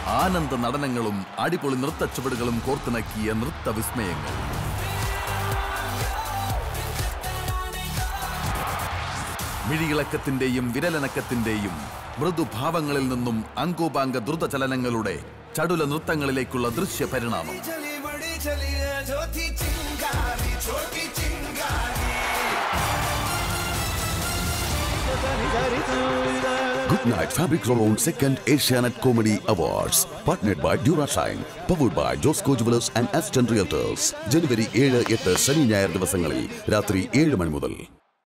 ആനന്ദ നടനങ്ങളും അടിപൊളി നൃത്ത ചുവടുകളും കോർത്തിണക്കിയ നൃത്ത വിസ്മയങ്ങൾ മിഴിയിളക്കത്തിന്റെയും വിരലനക്കത്തിന്റെയും മൃദുഭാവങ്ങളിൽ നിന്നും അങ്കോപാംഗ ദ്രുതചലനങ്ങളുടെ ചടുല നൃത്തങ്ങളിലേക്കുള്ള ദൃശ്യ പരിണാമം चली बड़ी चली है जो थी चिंगारी छोटी चिंगारी Good Night Fabric Roll-On second Asianet Comedy Awards. Partnered by Durashine. Powered by Josco Jewelers and Aston Realtors. ജനുവരി ഏഴ് എട്ട് ശനി ഞായർ ദിവസങ്ങളിൽ രാത്രി ഏഴ് മണി മുതൽ